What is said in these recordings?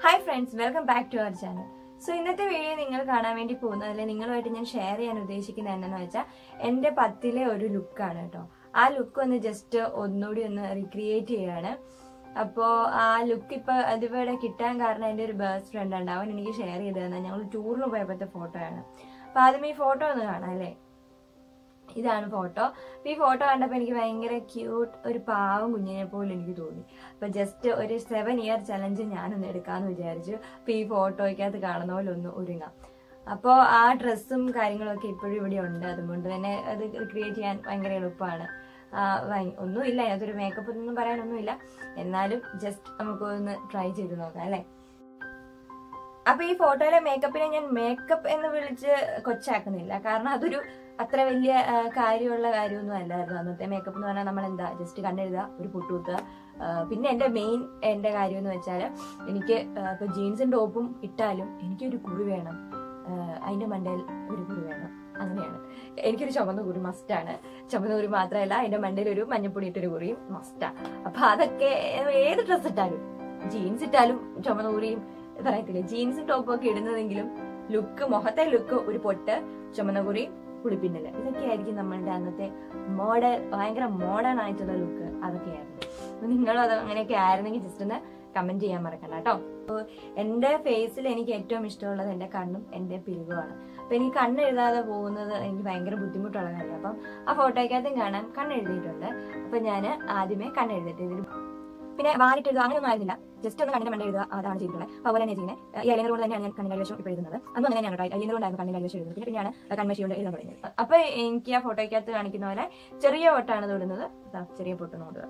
Hi friends welcome back to our channel so ഇന്നത്തെ video നിങ്ങൾ കാണാൻ വേണ്ടി പോകുന്നത് അല്ലെങ്കിൽ നിങ്ങളുമായിട്ട് ഞാൻ ഷെയർ ചെയ്യാൻ ഉദ്ദേശിക്കുന്നത് എന്താണെന്ന് വെച്ചാൽ എൻ്റെ പത്തിലെ ഒരു ലുക്കാണ് കേട്ടോ ആ ലുക്ക് ഒന്ന് ജസ്റ്റ് ഒന്നുകൂടി ഒന്ന് റീക്രിയേറ്റ് ചെയ്യാണ് അപ്പോൾ ആ ലുക്ക് ഇപ്പോൾ അതിവിടെ കിട്ടാൻ കാരണം എൻ്റെ ഒരു ബെസ്റ്റ് ഫ്രണ്ട് ഉണ്ട് അവൻ എനിക്ക് ഷെയർ ചെയ്ത് തന്നെ ഞങ്ങൾ ടൂറിന് പോയപ്പോഴത്തെ ഫോട്ടോയാണ് അപ്പോൾ ആദ്യം ഈ ഫോട്ടോ ഒന്ന് കാണാം അല്ലേ ഇതാണ് ഫോട്ടോ അപ്പൊ ഈ ഫോട്ടോ കണ്ടപ്പോൾ എനിക്ക് ഭയങ്കര ക്യൂട്ട് ഒരു പാവം കുഞ്ഞിനെ പോലെ എനിക്ക് തോന്നി അപ്പൊ ജസ്റ്റ് ഒരു സെവൻ ഇയർ ചലഞ്ച് ഞാനൊന്ന് എടുക്കാന്ന് വിചാരിച്ചു അപ്പൊ ഈ ഫോട്ടോയ്ക്കകത്ത് കാണുന്ന പോലെ ഒന്ന് ഒരുങ്ങാം അപ്പോൾ ആ ഡ്രസ്സും കാര്യങ്ങളൊക്കെ ഇപ്പോഴും ഇവിടെ ഉണ്ട് അതുകൊണ്ട് തന്നെ അത് ക്രിയേറ്റ് ചെയ്യാൻ ഭയങ്കര എളുപ്പമാണ് ആ, ഭയ- ഒന്നുമില്ല അതിനകത്തൊരു മേക്കപ്പ് ഒന്നും പറയാനൊന്നുമില്ല എന്നാലും ജസ്റ്റ് നമുക്ക് ഒന്ന് ട്രൈ ചെയ്ത് നോക്കാം അല്ലേ അപ്പൊ ഈ ഫോട്ടോയിലെ മേക്കപ്പിനെ ഞാൻ മേക്കപ്പ് എന്ന് വിളിച്ച് കൊച്ചാക്കുന്നില്ല കാരണം അതൊരു അത്ര വലിയ ആ, കാര്യമുള്ള കാര്യമൊന്നും അല്ലായിരുന്നു അന്നത്തെ മേക്കപ്പ് എന്ന് പറഞ്ഞാൽ നമ്മൾ എന്താ ജസ്റ്റ് കണ്ണെഴുതുക ഒരു പൊട്ടുകുത്തുക ആ, പിന്നെ എന്റെ മെയിൻ എന്റെ കാര്യം എന്ന് വെച്ചാൽ എനിക്ക് ആ, ഇപ്പൊ ജീൻസും ടോപ്പും ഇട്ടാലും എനിക്കൊരു കുറി വേണം ആ, അതിന്റെ മണ്ടയിൽ ഒരു കുറി വേണം അങ്ങനെയാണ് എനിക്കൊരു ചുവന്ന കുറി മസ്റ്റാണ് ചുവന്ന കുറി മാത്രമല്ല അതിന്റെ മണ്ടയിൽ ഒരു മഞ്ഞപ്പൊടി ഇട്ടൊരു കുറിയും മസ്റ്റാ അപ്പൊ അതൊക്കെ ഏത് ഡ്രസ് ഇട്ടാലും ജീൻസ് ഇട്ടാലും ചുവന്ന കുറിയും പറയത്തില്ലേ ജീൻസും ടോപ്പും ഒക്കെ ഇടുന്നതെങ്കിലും ലുക്ക് മുഖത്തെ ലുക്ക് ഒരു പൊട്ട് ചുമന്ന കുറി കുളിപ്പിന്നില്ല ഇതൊക്കെ ആയിരിക്കും നമ്മളുടെ അന്നത്തെ മോഡേൺ ഭയങ്കര മോഡേൺ ആയിട്ടുള്ള ലുക്ക് അതൊക്കെയായിരുന്നു അപ്പൊ നിങ്ങളും അത് അങ്ങനെയൊക്കെ ആയിരുന്നെങ്കിൽ ജസ്റ്റ് ഒന്ന് കമന്റ് ചെയ്യാൻ മറക്കണ്ട കേട്ടോ അപ്പൊ എന്റെ ഫേസിൽ എനിക്ക് ഏറ്റവും ഇഷ്ടമുള്ളത് എന്റെ കണ്ണും എന്റെ പിരിവുമാണ് അപ്പൊ എനിക്ക് കണ്ണ് എഴുതാതെ പോകുന്നത് എനിക്ക് ഭയങ്കര ബുദ്ധിമുട്ടുള്ള കാര്യം അപ്പം ആ ഫോട്ടോയ്ക്കകത്തും കാണാൻ കണ്ണ് എഴുതിയിട്ടുണ്ട് അപ്പൊ ഞാൻ ആദ്യമേ കണ്ണ് എഴുതിയിട്ട് ഇതിൽ പിന്നെ വാലിട്ട് എഴുതുക അങ്ങനെയൊന്നും ആയിരുന്നില്ല ജസ്റ്റ് ഒന്ന് കണ്ണിന്റെ മണ്ട എഴുതുക അതാണ് ചെയ്തിട്ടുള്ളത് അപ്പോൾ അതുപോലെ തന്നെ ചെയ്യുന്നത് ഈ ഐലൈനർ കൊണ്ട് തന്നെയാണ് ഞാൻ കണ്ണിന്റെ വേഷം ഇപ്പോൾ എഴുതുന്നത് അന്നും അങ്ങനെ തന്നെയാണ് കേട്ടോ ഐലൈനർ കൊണ്ടായിരുന്നു കണ്ണിന്റെ വേഷം എഴുതുന്നത് പിന്നെ പിന്നെയാണ് കൺമശി കൊണ്ട് എഴുതാൻ തുടങ്ങിയത് അപ്പൊ എനിക്ക് ആ ഫോട്ടോയ്ക്കകത്ത് കാണിക്കുന്ന പോലെ ചെറിയ പൊട്ടാണ് തൊടുന്നത് ദാ ചെറിയ പൊട്ട് നോടുക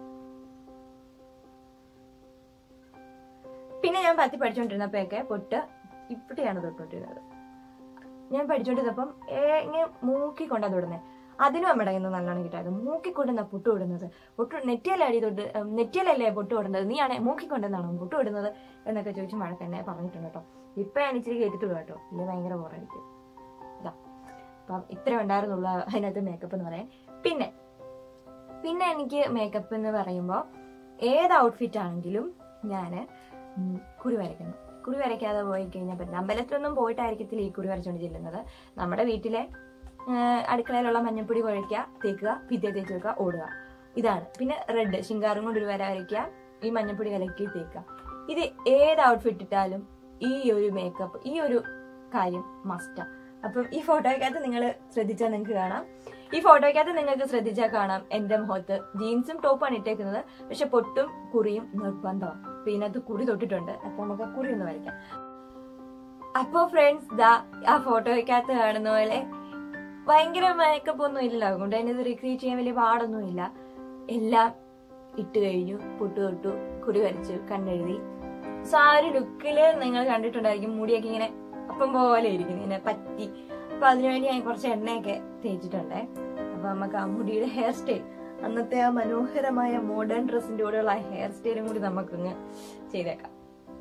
പിന്നെ ഞാൻ പത്തി പഠിച്ചുകൊണ്ടിരുന്നപ്പോഴൊക്കെ പൊട്ട് ഇവിടെയാണ് തൊട്ടുകൊണ്ടിരുന്നത് ഞാൻ പഠിച്ചുകൊണ്ടിരുന്നപ്പം ഏ, ഇങ്ങനെ മൂക്കിക്കൊണ്ടാണ് തൊടുന്നത് അതിനും നമ്മുടെ കയ്യിൽ നിന്ന് നല്ലോണം കിട്ടായിരുന്നു മൂക്കിക്കൊണ്ടെന്നാ പൊട്ട് വിടുന്നത് പൊട്ട് നെറ്റിയല്ലേ അടി തൊട്ട് ഉം, നെറ്റിയലല്ലേ പൊട്ട് വിടുന്നത് നീയാണ് മൂക്കിക്കൊണ്ടെന്നാണോ പൊട്ട് വിടുന്നത് എന്നൊക്കെ ചോദിച്ച് മഴക്കെന്നെ പറഞ്ഞിട്ടുണ്ട് കേട്ടോ ഇപ്പൊ ഞാൻ ഇച്ചിരി കേട്ടിട്ടുള്ളൂ കേട്ടോ ഇല്ല ഭയങ്കര ബോറായിരിക്കും ഇതാ അപ്പം ഇത്രേ ഉണ്ടായിരുന്നുള്ളൂ അതിനകത്ത് മേക്കപ്പ് എന്ന് പറയാൻ പിന്നെ പിന്നെ എനിക്ക് മേക്കപ്പ് എന്ന് പറയുമ്പോൾ ഏത് ഔട്ട്ഫിറ്റ് ആണെങ്കിലും ഞാൻ കുറി വരയ്ക്കുന്നു കുറി വരയ്ക്കാതെ പോയി കഴിഞ്ഞാൽ പറ്റില്ല അമ്പലത്തിലൊന്നും പോയിട്ടായിരിക്കത്തില്ല ഈ കുറി വരച്ചുകൊണ്ട് ചെല്ലുന്നത് നമ്മുടെ വീട്ടിലെ ആ, അടുക്കളയിലുള്ള മഞ്ഞപ്പൊടി കുഴയ്ക്കുക തേക്കുക ഭിത്തിയെ തേച്ച് വെക്കുക ഓടുക ഇതാണ് പിന്നെ റെഡ് ശിങ്കാറും കൊണ്ട് ഒരു വര വരയ്ക്കുക ഈ മഞ്ഞപ്പൊടി കലക്കി തേക്കുക ഇത് ഏത് ഔട്ട്ഫിറ്റ് ഇട്ടാലും ഈ ഒരു മേക്കപ്പ് ഈ ഒരു കാര്യം മസ്റ്റാ അപ്പം ഈ ഫോട്ടോയ്ക്കകത്ത് നിങ്ങൾ ശ്രദ്ധിച്ചാൽ നിങ്ങൾക്ക് കാണാം ഈ ഫോട്ടോയ്ക്കകത്ത് നിങ്ങൾക്ക് ശ്രദ്ധിച്ചാൽ കാണാം എന്റെ മുഖത്ത് ജീൻസും ടോപ്പാണ് ഇട്ടേക്കുന്നത് പക്ഷെ പൊട്ടും കുറിയും നിർബന്ധമാണ് അപ്പൊ ഇതിനകത്ത് കുറി തൊട്ടിട്ടുണ്ട് അപ്പൊ നമുക്ക് ആ കുറി ഒന്ന് വരയ്ക്കാം അപ്പൊ ഫ്രണ്ട്സ് ദാ ആ ഫോട്ടോയ്ക്കകത്ത് കാണുന്ന പോലെ ഭയങ്കര മേക്കപ്പ് ഒന്നും ഇല്ല അതുകൊണ്ട് തന്നെ ഇത് റിക്രിയേറ്റ് ചെയ്യാൻ വലിയ പാടൊന്നും ഇല്ല എല്ലാം ഇട്ട് കഴിഞ്ഞു പൊട്ടു തൊട്ടു കുറി വരച്ചു കണ്ണെഴുതി സോ ആ ഒരു ലുക്കില് നിങ്ങൾ കണ്ടിട്ടുണ്ടായിരിക്കും മുടിയൊക്കെ ഇങ്ങനെ അപ്പം പോലെ ഇരിക്കുന്നു ഇങ്ങനെ പറ്റി അപ്പൊ അതിനുവേണ്ടി ഞാൻ കുറച്ച് എണ്ണയൊക്കെ തേച്ചിട്ടുണ്ടേ അപ്പൊ നമുക്ക് ആ മുടിയുടെ ഹെയർ സ്റ്റൈൽ അന്നത്തെ ആ മനോഹരമായ മോഡേൺ ഡ്രസ്സിന്റെ കൂടെയുള്ള ആ ഹെയർ സ്റ്റൈലും കൂടി നമുക്കൊന്ന് ചെയ്തേക്കാം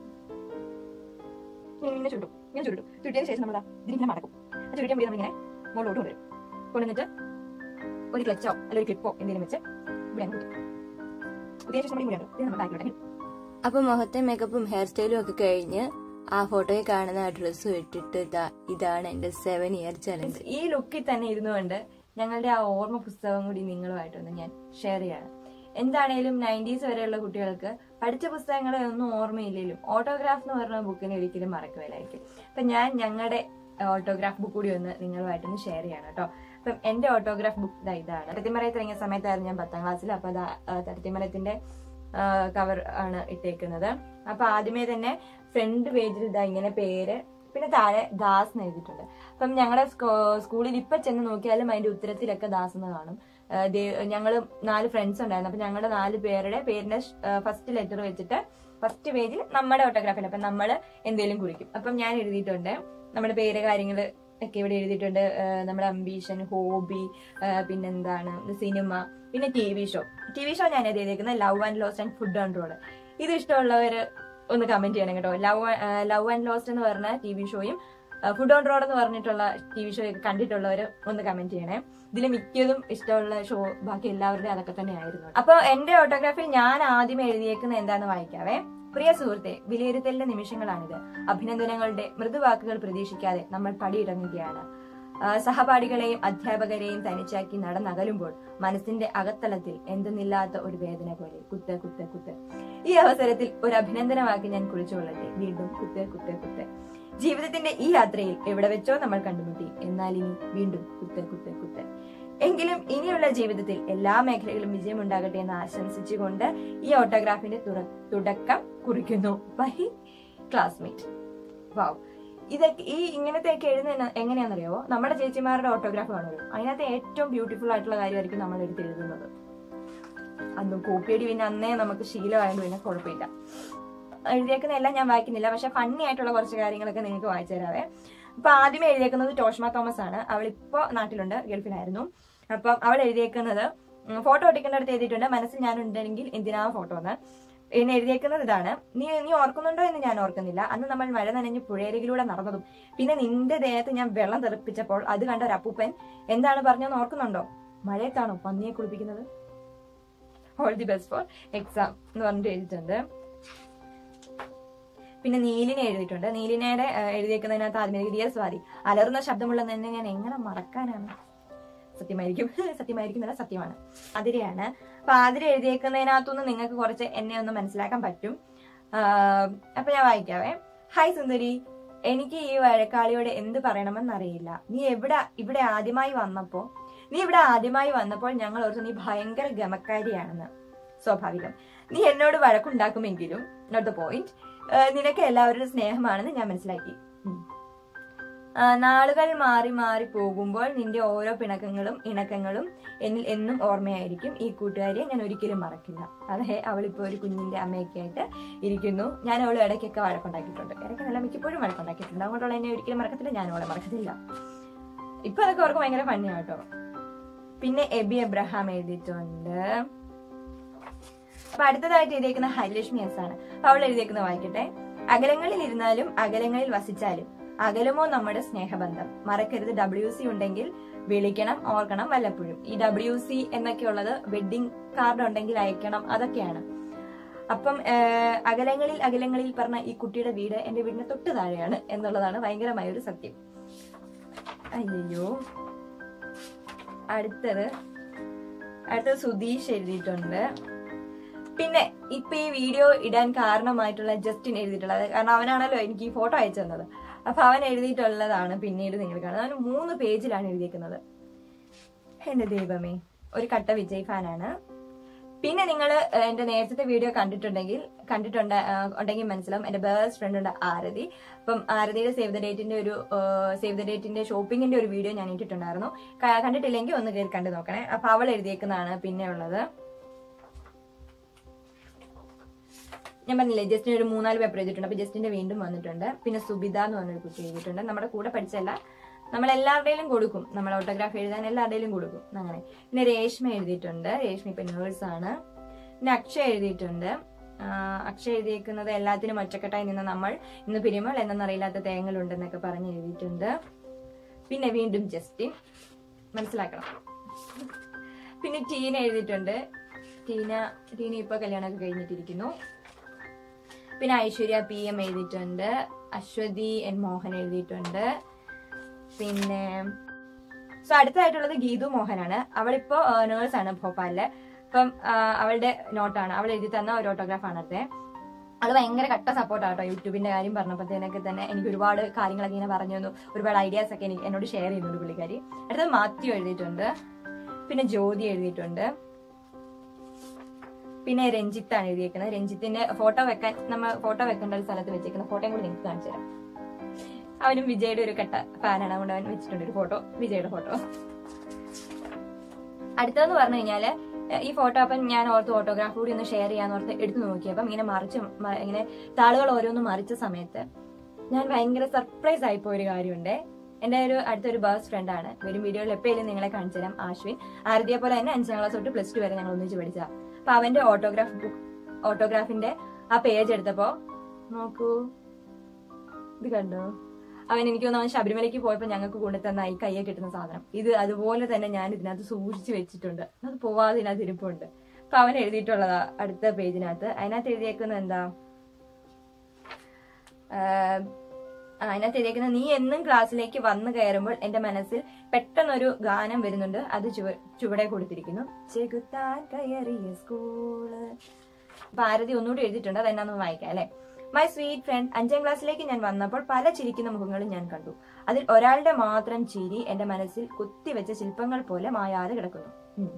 ഞാൻ ഇങ്ങനെ ചുട്ടും ഞാൻ ചുട്ടും ചുട്ടിയതിന് ശേഷം നമ്മൾ ഇതിങ്ങനെ മടക്കും ആ ചുട്ടിയ മുടി നമ്മളിങ്ങനെ മുകളിലോട്ട് കൊണ്ടുവരും കൊണ്ടുവന്നിട്ട് ഒരു ക്ലച്ചോ അല്ലെങ്കിൽ ഒരു ക്ലിപ്പോ എന്തെങ്കിലും വെച്ച് ഇവിടെ അങ്ങ് കുത്തും. കുത്തിയ ശേഷം നമ്മൾ ഈ മുടിയാണ് ഇത് നമ്മൾ ബാക്കിലോട്ട് അപ്പൊ മുഖത്തെ മേക്കപ്പും ഹെയർ സ്റ്റൈലും ഒക്കെ കഴിഞ്ഞ് ആ ഫോട്ടോയിൽ കാണുന്ന ആ ഡ്രസ്സും ഇട്ടിട്ട് ഇതാ ഇതാണ് എന്റെ സെവൻ ഇയർ ചലഞ്ച് ഈ ലുക്കിൽ തന്നെ ഇരുന്നുകൊണ്ട് ഞങ്ങളുടെ ആ ഓർമ്മ പുസ്തകം കൂടി നിങ്ങളുമായിട്ടൊന്ന് ഞാൻ ഷെയർ ചെയ്യാണ് എന്താണേലും നയൻറ്റീസ് വരെയുള്ള കുട്ടികൾക്ക് പഠിച്ച പുസ്തകങ്ങളെ ഒന്നും ഓർമ്മയില്ലെങ്കിലും ഓട്ടോഗ്രാഫ് എന്ന് പറഞ്ഞ ബുക്കിനെ ഒരിക്കലും മറക്കുമല്ലായിരിക്കും അപ്പൊ ഞാൻ ഞങ്ങളുടെ ഓട്ടോഗ്രാഫ് ബുക്ക് കൂടി ഒന്ന് നിങ്ങളുമായിട്ടൊന്ന് ഷെയർ ചെയ്യണം കേട്ടോ അപ്പം എന്റെ ഓട്ടോഗ്രാഫ് ബുക്ക് ഇതാ ഇതാണ് തരത്തിമറയത്ത് ഇറങ്ങിയ സമയത്തായിരുന്നു ഞാൻ പത്താം ക്ലാസ്സിൽ അപ്പൊ അതാ തരത്തിമരത്തിന്റെ കവർ ആണ് ഇട്ടേക്കുന്നത് അപ്പൊ ആദ്യമേ തന്നെ ഫ്രണ്ട് പേജിൽ ഇതാ ഇങ്ങനെ പേര് പിന്നെ താഴെ ദാസ് എന്ന് എഴുതിയിട്ടുണ്ട് അപ്പം ഞങ്ങളുടെ സ്കൂളിൽ ഇപ്പൊ ചെന്ന് നോക്കിയാലും അതിന്റെ ഉത്തരത്തിലൊക്കെ ദാസ് എന്ന് കാണും ഞങ്ങൾ നാല് ഫ്രണ്ട്സ് ഉണ്ടായിരുന്നു അപ്പൊ ഞങ്ങളുടെ നാല് പേരുടെ പേരിന്റെ ഫസ്റ്റ് ലെറ്റർ വെച്ചിട്ട് ഫസ്റ്റ് പേജിൽ നമ്മുടെ ഓട്ടോഗ്രാഫിൽ അപ്പൊ നമ്മൾ എന്തെങ്കിലും കുറിക്കും അപ്പം ഞാൻ എഴുതിയിട്ടുണ്ട് നമ്മുടെ പേര് കാര്യങ്ങൾ ഒക്കെ ഇവിടെ എഴുതിയിട്ടുണ്ട് ആ, നമ്മുടെ അംബീഷൻ ഹോബി പിന്നെന്താണ് സിനിമ പിന്നെ T V show T V show ഞാൻ എഴുതിയിരിക്കുന്നത് love and lost and food control ഇത് ഇഷ്ടമുള്ളവര് ഒന്ന് കമന്റ് ചെയ്യണം കേട്ടോ ലവ് ലവ് ആൻഡ് ലോസ്റ്റ് എന്ന് പറഞ്ഞ ടി വി ഷോയും ഫുഡ് ഓൺ റോഡ് എന്ന് പറഞ്ഞിട്ടുള്ള ടി വി ഷോ ഒക്കെ കണ്ടിട്ടുള്ളവർ ഒന്ന് കമന്റ് ചെയ്യണേ ഇതിൽ മിക്കതും ഇഷ്ടമുള്ള ഷോ ബാക്കി എല്ലാവരുടെയും അതൊക്കെ തന്നെയായിരുന്നു അപ്പൊ എന്റെ ഓട്ടോഗ്രാഫിൽ ഞാൻ ആദ്യം എഴുതിയേക്കുന്ന എന്താന്ന് വായിക്കാവേ പ്രിയ സുഹൃത്തെ വിലയിരുത്തലിന്റെ നിമിഷങ്ങളാണിത് അഭിനന്ദനങ്ങളുടെ മൃദുവാക്കുകൾ പ്രതീക്ഷിക്കാതെ നമ്മൾ പടിയിറങ്ങുകയാണ് ആ, സഹപാഠികളെയും അധ്യാപകരെയും തനിച്ചാക്കി നടന്നകലുമ്പോൾ മനസ്സിന്റെ അകത്തളത്തിൽ എന്തെന്നില്ലാത്ത ഒരു വേദന പോലെ കുത്ത് കുത്ത് കുത്ത് ഈ അവസരത്തിൽ ഒരു അഭിനന്ദനമാക്കി ഞാൻ കുറിച്ചുകൊള്ളട്ടെ വീണ്ടും കുത്ത് കുത്ത് കുത്ത് ജീവിതത്തിന്റെ ഈ യാത്രയിൽ എവിടെ വെച്ചോ നമ്മൾ കണ്ടുമുട്ടി എന്നാൽ ഇനി വീണ്ടും കുത്ത് കുത്ത് കുത്ത് എങ്കിലും ഇനിയുള്ള ജീവിതത്തിൽ എല്ലാ മേഖലകളിലും വിജയമുണ്ടാകട്ടെ എന്ന് ആശംസിച്ചുകൊണ്ട് ഈ ഓട്ടോഗ്രാഫിന്റെ തുറ- തുടക്കം കുറിക്കുന്നു ബൈ ക്ലാസ്മേറ്റ് വാവ് ഇതൊക്കെ ഈ ഇങ്ങനത്തെ ഒക്കെ എഴുതുന്ന എങ്ങനെയാണെന്നറിയാവോ നമ്മുടെ ചേച്ചിമാരുടെ ഓട്ടോഗ്രാഫ് കാണുമല്ലോ അതിനകത്ത് ഏറ്റവും ബ്യൂട്ടിഫുൾ ആയിട്ടുള്ള കാര്യമായിരിക്കും നമ്മൾ എടുത്ത് എഴുതുന്നത് അന്ന് കോപ്പിയടി പിന്നെ അന്നേ നമുക്ക് ശീലമായതുകൊണ്ട് പിന്നെ കുഴപ്പമില്ല എഴുതിയേക്കുന്ന എല്ലാം ഞാൻ വായിക്കുന്നില്ല പക്ഷെ ഫണ്ണി ആയിട്ടുള്ള കുറച്ച് കാര്യങ്ങളൊക്കെ നിങ്ങൾക്ക് വായിച്ചു തരാവേ അപ്പൊ ആദ്യമേ എഴുതിയേക്കുന്നത് ടോഷ്മ തോമസ് ആണ് അവൾ ഇപ്പോ നാട്ടിലുണ്ട് ഗൾഫിലായിരുന്നു അപ്പം അവൾ എഴുതിയേക്കുന്നത് ഫോട്ടോ ഒട്ടിക്കേണ്ടടുത്ത് എഴുതിയിട്ടുണ്ട് മനസ്സിൽ ഞാനുണ്ടെങ്കിൽ എന്തിനാ ഫോട്ടോ എന്ന് പിന്നെ എഴുതിയേക്കുന്നത് ഇതാണ് നീ നീ ഓർക്കുന്നുണ്ടോ എന്ന് ഞാൻ ഓർക്കുന്നില്ല അന്ന് നമ്മൾ മഴ നനഞ്ഞ് പുഴയരികിലൂടെ നടന്നതും പിന്നെ നിന്റെ ദേഹത്ത് ഞാൻ വെള്ളം തെറിപ്പിച്ചപ്പോൾ അത് കണ്ട ഒരു അപ്പൂപ്പൻ എന്താണ് പറഞ്ഞതെന്ന് ഓർക്കുന്നുണ്ടോ മഴയത്താണോ പന്നിയെ കുളിപ്പിക്കുന്നത് all the best for exam എന്ന് പറഞ്ഞിട്ട് എഴുതിയിട്ടുണ്ട് പിന്നെ നീലിനെ എഴുതിയിട്ടുണ്ട് നീലിനയുടെ ആ, എഴുതിയേക്കുന്നതിനകത്ത് ആദ്യമേ ഡിയർ സ്വാതി അലറുന്ന ശബ്ദമുള്ള നിന്നെ ഞാൻ എങ്ങനെ മറക്കാനാണ് സത്യമായിരിക്കും സത്യമായിരിക്കുന്നില്ല സത്യമാണ് അതിരെയാണ് അപ്പൊ ആതിര എഴുതിയേക്കുന്നതിനകത്തുനിന്ന് നിങ്ങൾക്ക് കുറച്ച് എന്നെ ഒന്ന് മനസ്സിലാക്കാൻ പറ്റും ആ, അപ്പൊ ഞാൻ വായിക്കാവേ ഹായ് സുന്ദരി എനിക്ക് ഈ വഴക്കാളിയോട് എന്ത് പറയണമെന്നറിയില്ല നീ എവിടെ ഇവിടെ ആദ്യമായി വന്നപ്പോ നീ ഇവിടെ ആദ്യമായി വന്നപ്പോൾ ഞങ്ങൾ ഓർത്തു നീ ഭയങ്കര ഗമക്കാരിയാണെന്ന് സ്വാഭാവികം നീ എന്നോട് വഴക്കുണ്ടാക്കുമെങ്കിലും നോട്ട് ദ പോയിന്റ് നിനക്ക് എല്ലാവരുടെ സ്നേഹമാണെന്ന് ഞാൻ മനസ്സിലാക്കി ഉം. ആ, നാളുകൾ മാറി മാറി പോകുമ്പോൾ നിന്റെ ഓരോ പിണക്കങ്ങളും ഇണക്കങ്ങളും എന്നിൽ എന്നും ഓർമ്മയായിരിക്കും ഈ കൂട്ടുകാരിയെ ഞാൻ ഒരിക്കലും മറക്കില്ല അതെ അവളിപ്പോ ഒരു കുഞ്ഞിന്റെ അമ്മയൊക്കെ ആയിട്ട് ഇരിക്കുന്നു ഞാൻ അവളെ ഇടയ്ക്കൊക്കെ വഴക്കുണ്ടാക്കിയിട്ടുണ്ട് ഇടയ്ക്ക് നല്ല മിക്കപ്പോഴും വഴക്കുണ്ടാക്കിയിട്ടുണ്ട് അതുകൊണ്ടുള്ള എന്നെ ഒരിക്കലും മറക്കത്തില്ല ഞാൻ അവളെ മറക്കത്തില്ല ഇപ്പൊ അതൊക്കെ അവർക്ക് ഭയങ്കര ഫണ്ണിയാണ് കേട്ടോ പിന്നെ എബി എബ്രഹാം എഴുതിയിട്ടുണ്ട് അപ്പൊ അടുത്തതായിട്ട് എഴുതിയേക്കുന്ന ഹരിലക്ഷ്മി എസ് ആണ് അപ്പൊ അവൾ എഴുതിയേക്കുന്ന വായിക്കട്ടെ അകലങ്ങളിൽ ഇരുന്നാലും അകലങ്ങളിൽ വസിച്ചാലും അകലുമോ നമ്മുടെ സ്നേഹബന്ധം മറക്കരുത് ഡബ്ല്യു സി ഉണ്ടെങ്കിൽ വിളിക്കണം ഓർക്കണം വല്ലപ്പോഴും ഈ ഡബ്ല്യു സി എന്നൊക്കെയുള്ളത് വെഡിങ് കാർഡ് ഉണ്ടെങ്കിൽ അയക്കണം അതൊക്കെയാണ് അപ്പം ഏഹ്, അകലങ്ങളിൽ അകലങ്ങളിൽ പറഞ്ഞ ഈ കുട്ടിയുടെ വീട് എന്റെ വീടിന് തൊട്ട് താഴെയാണ് എന്നുള്ളതാണ് ഭയങ്കരമായ ഒരു സത്യം അയ്യോ അടുത്തത് അടുത്തത് സുധീഷ് എഴുതിയിട്ടുണ്ട് പിന്നെ ഇപ്പൊ ഈ വീഡിയോ ഇടാൻ കാരണമായിട്ടുള്ള ജസ്റ്റിൻ എഴുതിയിട്ടുള്ളത് കാരണം അവനാണല്ലോ എനിക്ക് ഈ ഫോട്ടോ അയച്ചു തന്നത് അപ്പൊ അവൻ എഴുതിയിട്ടുള്ളതാണ് പിന്നീട് നിങ്ങൾ കാണുന്നത് അവന് മൂന്ന് പേജിലാണ് എഴുതിയിരിക്കുന്നത് എന്റെ ദൈവമേ ഒരു കട്ട വിജയ് ഫാനാണ് പിന്നെ നിങ്ങൾ എന്റെ നേരത്തെ വീഡിയോ കണ്ടിട്ടുണ്ടെങ്കിൽ കണ്ടിട്ടുണ്ട് ആ, ഉണ്ടെങ്കിൽ മനസ്സിലാവും എന്റെ ബെസ്റ്റ് ഫ്രണ്ട് ഉണ്ട് ആരതി അപ്പം ആരതിയുടെ സേവ് ദ ഡേറ്റിന്റെ ഒരു സേവ് ദ ഡേറ്റിന്റെ ഷോപ്പിങ്ങിന്റെ ഒരു വീഡിയോ ഞാൻ ഇട്ടിട്ടുണ്ടായിരുന്നു ക- കണ്ടിട്ടില്ലെങ്കിൽ ഒന്ന് കയറി കണ്ടു നോക്കണേ അപ്പൊ അവൾ എഴുതിയേക്കുന്നതാണ് പിന്നെ ഉള്ളത് ഞാൻ പറഞ്ഞില്ലേ ജസ്റ്റിന് ഒരു മൂന്നാല് പേപ്പർ എഴുതിയിട്ടുണ്ട് അപ്പൊ ജസ്റ്റിന്റെ വീണ്ടും വന്നിട്ടുണ്ട് പിന്നെ സുബിത എന്ന് പറഞ്ഞൊരു കുട്ടി എഴുതിയിട്ടുണ്ട് നമ്മുടെ കൂടെ പഠിച്ചല്ല നമ്മൾ എല്ലാവരുടെയും കൊടുക്കും നമ്മൾ ഓട്ടോഗ്രാഫ് എഴുതാൻ എല്ലാവരുടെയും കൊടുക്കും അങ്ങനെ പിന്നെ രേഷ്മ എഴുതിയിട്ടുണ്ട് രേഷ്മ ഇപ്പൊ നേഴ്സ് ആണ് പിന്നെ അക്ഷയ എഴുതിയിട്ടുണ്ട് ആ, അക്ഷയ എഴുതിയിരിക്കുന്നത് എല്ലാത്തിനും ഒറ്റക്കെട്ടായി നിന്ന് നമ്മൾ ഇന്ന് പിരിയുമ്പോൾ എന്തെന്നറിയില്ലാത്ത തേങ്ങലുണ്ടെന്നൊക്കെ പറഞ്ഞ് എഴുതിയിട്ടുണ്ട് പിന്നെ വീണ്ടും ജസ്റ്റിൻ മനസ്സിലാക്കണം പിന്നെ ടീന എഴുതിയിട്ടുണ്ട് ടീന ടീന ഇപ്പൊ കല്യാണമൊക്കെ കഴിഞ്ഞിട്ടിരിക്കുന്നു പിന്നെ ഐശ്വര്യ പി എം എഴുതിയിട്ടുണ്ട് അശ്വതി എൻ മോഹൻ എഴുതിയിട്ടുണ്ട് പിന്നെ സോ അടുത്തതായിട്ടുള്ളത് ഗീതു മോഹനാണ് അവളിപ്പോ നേഴ്സ് ആണ് ഭോപ്പാലില് അപ്പം ആ, അവളുടെ നോട്ടാണ് അവൾ എഴുതി തന്ന ഒരു ഓട്ടോഗ്രാഫാണ് അടുത്തത് അവള് ഭയങ്കര കട്ട സപ്പോർട്ടാണ് കേട്ടോ യൂട്യൂബിന്റെ കാര്യം പറഞ്ഞപ്പോഴത്തേനൊക്കെ തന്നെ എനിക്ക് ഒരുപാട് കാര്യങ്ങളൊക്കെ ഇങ്ങനെ പറഞ്ഞു തന്നു ഒരുപാട് ഐഡിയാസ് ഒക്കെ എനിക്ക് എന്നോട് ഷെയർ ചെയ്യുന്നുണ്ട് പുള്ളിക്കാരി അടുത്തത് മാത്യു എഴുതിയിട്ടുണ്ട് പിന്നെ ജ്യോതി എഴുതിയിട്ടുണ്ട് പിന്നെ രഞ്ജിത്താണ് എഴുതിയേക്കുന്നത് രഞ്ജിത്തിന്റെ ഫോട്ടോ വെക്കാൻ നമ്മൾ ഫോട്ടോ വെക്കേണ്ട ഒരു സ്ഥലത്ത് വെച്ചേക്കുന്ന ഫോട്ടോയും കൂടി നിങ്ങൾക്ക് കാണിച്ചു തരാം അവനും വിജയുടെ ഒരു കട്ട ഫാനാണ് അതുകൊണ്ട് അവൻ വെച്ചിട്ടുണ്ട് ഒരു ഫോട്ടോ വിജയുടെ ഫോട്ടോ അടുത്തതെന്ന് പറഞ്ഞു കഴിഞ്ഞാല് ഏഹ് ഈ ഫോട്ടോ അപ്പം ഞാൻ ഓർത്ത് ഓട്ടോഗ്രാഫ് കൂടി ഒന്ന് ഷെയർ ചെയ്യാന്ന് ഓർത്ത് എടുത്തു നോക്കിയപ്പം ഇങ്ങനെ മറിച്ച് മ- ഇങ്ങനെ താളുകൾ ഓരോന്ന് മറിച്ച സമയത്ത് ഞാൻ ഭയങ്കര സർപ്രൈസ് ആയിപ്പോയ ഒരു കാര്യമുണ്ട് എന്റെ ഒരു അടുത്തൊരു ബേസ്റ്റ് ഫ്രണ്ട് ആണ് വരും വീഡിയോയിൽ എപ്പോഴും നിങ്ങളെ കാണിച്ചു തരാം ആശ്വിൻ ആരതിയെ പോലെ തന്നെ അഞ്ചാം ക്ലാസ് തൊട്ട് പ്ലസ് ടു വരെ ഞങ്ങൾ ഒന്നിച്ച് പഠിച്ച അപ്പൊ അവന്റെ ഓട്ടോഗ്രാഫ് ബുക്ക് ഓട്ടോഗ്രാഫിന്റെ ആ പേജ് എടുത്തപ്പോ നോക്കൂ ഇത് കണ്ടോ അവൻ എനിക്ക് തോന്നുന്നു അവൻ ശബരിമലയ്ക്ക് പോയപ്പോൾ ഞങ്ങൾക്ക് കൊണ്ടുതന്ന ഈ കയ്യെ കിട്ടുന്ന സാധനം ഇത് അതുപോലെ തന്നെ ഞാൻ ഇതിനകത്ത് സൂക്ഷിച്ചു വെച്ചിട്ടുണ്ട് അത് പോവാതെ ഇതിനകത്ത് ഇരിപ്പുണ്ട് അപ്പൊ അവൻ എഴുതിയിട്ടുള്ളതാ അടുത്ത പേജിനകത്ത് അതിനകത്ത് എഴുതിയേക്കുന്നത് എന്താ ആഹ് ആ, അതിനകത്ത് എഴുതിയേക്കുന്നത് നീ എന്നും ക്ലാസ്സിലേക്ക് വന്നു കയറുമ്പോൾ എന്റെ മനസ്സിൽ പെട്ടെന്നൊരു ഗാനം വരുന്നുണ്ട് അത് ചുവ ചുവടെ കൊടുത്തിരിക്കുന്നു ചെകുത്താൻ കയറിയ സ്കൂള് ഭാരതി ഒന്നുകൂടി എഴുതിയിട്ടുണ്ട് അത് എന്നാന്ന് വായിക്കാം അല്ലെ മൈ സ്വീറ്റ് ഫ്രണ്ട് അഞ്ചാം ക്ലാസ്സിലേക്ക് ഞാൻ വന്നപ്പോൾ പല ചിരിക്കുന്ന മുഖങ്ങളും ഞാൻ കണ്ടു അതിൽ ഒരാളുടെ മാത്രം ചിരി എന്റെ മനസ്സിൽ കുത്തിവെച്ച ശില്പങ്ങൾ പോലെ മായാതെ കിടക്കുന്നു ഉം.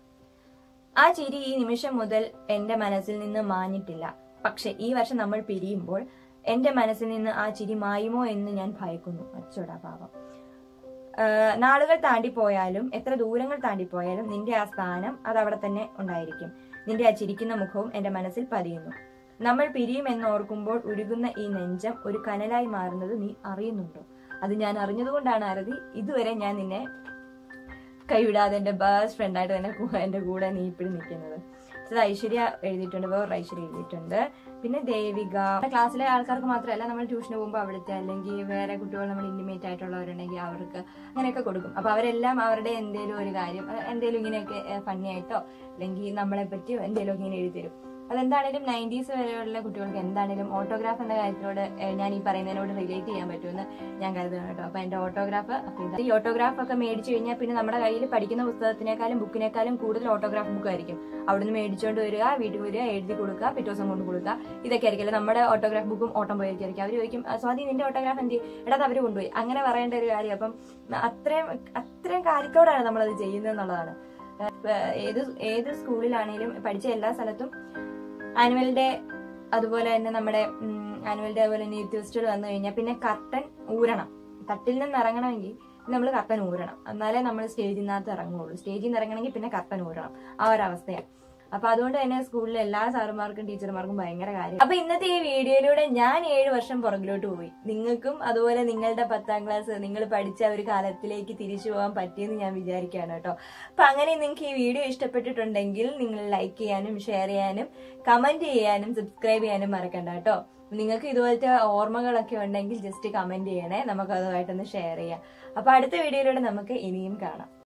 ആ ചിരി ഈ നിമിഷം മുതൽ എന്റെ മനസ്സിൽ നിന്ന് മാഞ്ഞിട്ടില്ല പക്ഷെ ഈ വർഷം നമ്മൾ പിരിയുമ്പോൾ എന്റെ മനസ്സിൽ നിന്ന് ആ ചിരി മായുമോ എന്ന് ഞാൻ ഭയക്കുന്നു അച്ചോടാ പാവം ആഹ് നാളുകൾ താണ്ടിപ്പോയാലും എത്ര ദൂരങ്ങൾ താണ്ടിപ്പോയാലും നിന്റെ ആ സ്ഥാനം അത് അവിടെ തന്നെ ഉണ്ടായിരിക്കും നിന്റെ ആ ചിരിക്കുന്ന മുഖവും എന്റെ മനസ്സിൽ പതിയുന്നു നമ്മൾ പിരിയുമെന്ന് ഓർക്കുമ്പോൾ ഉരുകുന്ന ഈ നെഞ്ചം ഒരു കനലായി മാറുന്നത് നീ അറിയുന്നുണ്ടോ അത് ഞാൻ അറിഞ്ഞതുകൊണ്ടാണ് അരതി ഇതുവരെ ഞാൻ നിന്നെ കൈവിടാതെ എന്റെ ബെസ്റ്റ് ഫ്രണ്ടായിട്ട് തന്നെ കൂ- എന്റെ കൂടെ നീ ഇപ്പോഴും നിൽക്കുന്നത് ഇത് ഐശ്വര്യ എഴുതിയിട്ടുണ്ട് വേറൊരു ഐശ്വര്യ എഴുതിയിട്ടുണ്ട് പിന്നെ ദേവിക ക്ലാസ്സിലെ ആൾക്കാർക്ക് മാത്രമല്ല നമ്മൾ ട്യൂഷന് പോകുമ്പോൾ അവിടുത്തെ അല്ലെങ്കിൽ വേറെ കുട്ടികൾ നമ്മൾ ഇന്റിമേറ്റ് ആയിട്ടുള്ളവരുണ്ടെങ്കിൽ അവർക്ക് അങ്ങനെയൊക്കെ കൊടുക്കും അപ്പൊ അവരെല്ലാം അവരുടെ എന്തെങ്കിലും ഒരു കാര്യം അഹ് എന്തേലും ഇങ്ങനെയൊക്കെ ഫണ്ണി ആയിട്ടോ അല്ലെങ്കിൽ നമ്മളെ പറ്റിയോ എന്തെങ്കിലും ഇങ്ങനെ എഴുതി തരും അതെന്താണേലും നയൻറ്റീസ് വരെയുള്ള കുട്ടികൾക്ക് എന്താണേലും ഓട്ടോഗ്രാഫ് എന്ന കാര്യത്തിനോട് ഏഹ്, ഞാൻ ഈ പറയുന്നതിനോട് റിലേറ്റ് ചെയ്യാൻ പറ്റുമെന്ന് ഞാൻ കരുതുന്നു കേട്ടോ അപ്പൊ എന്റെ ഓട്ടോഗ്രാഫ് അപ്പൊ ഇത് ഈ ഓട്ടോഗ്രാഫ് ഒക്കെ മേടിച്ചു കഴിഞ്ഞാൽ പിന്നെ നമ്മുടെ കയ്യിൽ പഠിക്കുന്ന പുസ്തകത്തിനേക്കാളും ബുക്കിനേക്കാളും കൂടുതൽ ഓട്ടോഗ്രാഫ് ബുക്ക് ആയിരിക്കും അവിടുന്ന് മേടിച്ചുകൊണ്ട് വരിക വീട്ടിൽ വരിക എഴുതി കൊടുക്കുക പിറ്റേ ദിവസം കൊണ്ട് കൊടുക്കുക ഇതൊക്കെ ആയിരിക്കും അല്ലെ നമ്മുടെ ഓട്ടോഗ്രാഫ് ബുക്കും ഓട്ടം പോയിരിക്കും അവർ ചോദിക്കും "ആ, സ്വാതി നിന്റെ ഓട്ടോഗ്രാഫ് എന്ത് ചെയ്യും?" എടാ അത് അവര് കൊണ്ടുപോയി അങ്ങനെ പറയേണ്ട ഒരു കാര്യം അപ്പം അത്രയും അത്രയും കാര്യത്തോടാണ് നമ്മളത് ചെയ്യുന്നത് എന്നുള്ളതാണ് ഏഹ് ഏത് ഏത് സ്കൂളിലാണെങ്കിലും പഠിച്ച എല്ലാ സ്ഥലത്തും ആനുവൽ ഡേ അതുപോലെ തന്നെ നമ്മുടെ ആനുവൽ ഡേ അതുപോലെ തന്നെ യൂത്ത് ഫെസ്റ്റിവൽ വന്നു കഴിഞ്ഞാൽ പിന്നെ കർട്ടൻ ഊരണം തട്ടിൽ നിന്ന് ഇറങ്ങണമെങ്കിൽ നമ്മൾ കർട്ടൻ ഊരണം എന്നാലേ നമ്മൾ സ്റ്റേജിൽ നിന്നകത്ത് ഇറങ്ങുള്ളൂ സ്റ്റേജിൽ നിന്ന് ഇറങ്ങണമെങ്കിൽ പിന്നെ കർട്ടൻ ഊരണം ആ ഒരു അവസ്ഥയാണ് അപ്പൊ അതുകൊണ്ട് തന്നെ സ്കൂളിലെ എല്ലാ സാറുമാർക്കും ടീച്ചർമാർക്കും ഭയങ്കര കാര്യം അപ്പൊ ഇന്നത്തെ ഈ വീഡിയോയിലൂടെ ഞാൻ ഏഴ് വർഷം പുറകിലോട്ട് പോയി നിങ്ങൾക്കും അതുപോലെ നിങ്ങളുടെ പത്താം ക്ലാസ് നിങ്ങൾ പഠിച്ച ആ ഒരു കാലത്തിലേക്ക് തിരിച്ചു പോകാൻ പറ്റിയെന്ന് ഞാൻ വിചാരിക്കുകയാണ് കേട്ടോ അപ്പൊ അങ്ങനെ നിങ്ങൾക്ക് ഈ വീഡിയോ ഇഷ്ടപ്പെട്ടിട്ടുണ്ടെങ്കിൽ നിങ്ങൾ ലൈക്ക് ചെയ്യാനും ഷെയർ ചെയ്യാനും കമന്റ് ചെയ്യാനും സബ്സ്ക്രൈബ് ചെയ്യാനും മറക്കണ്ട കേട്ടോ നിങ്ങൾക്ക് ഇതുപോലത്തെ ഓർമ്മകളൊക്കെ ഉണ്ടെങ്കിൽ ജസ്റ്റ് കമന്റ് ചെയ്യണേ നമുക്ക് അതുമായിട്ടൊന്ന് ഷെയർ ചെയ്യാം അപ്പൊ അടുത്ത വീഡിയോയിലൂടെ നമുക്ക് ഇനിയും കാണാം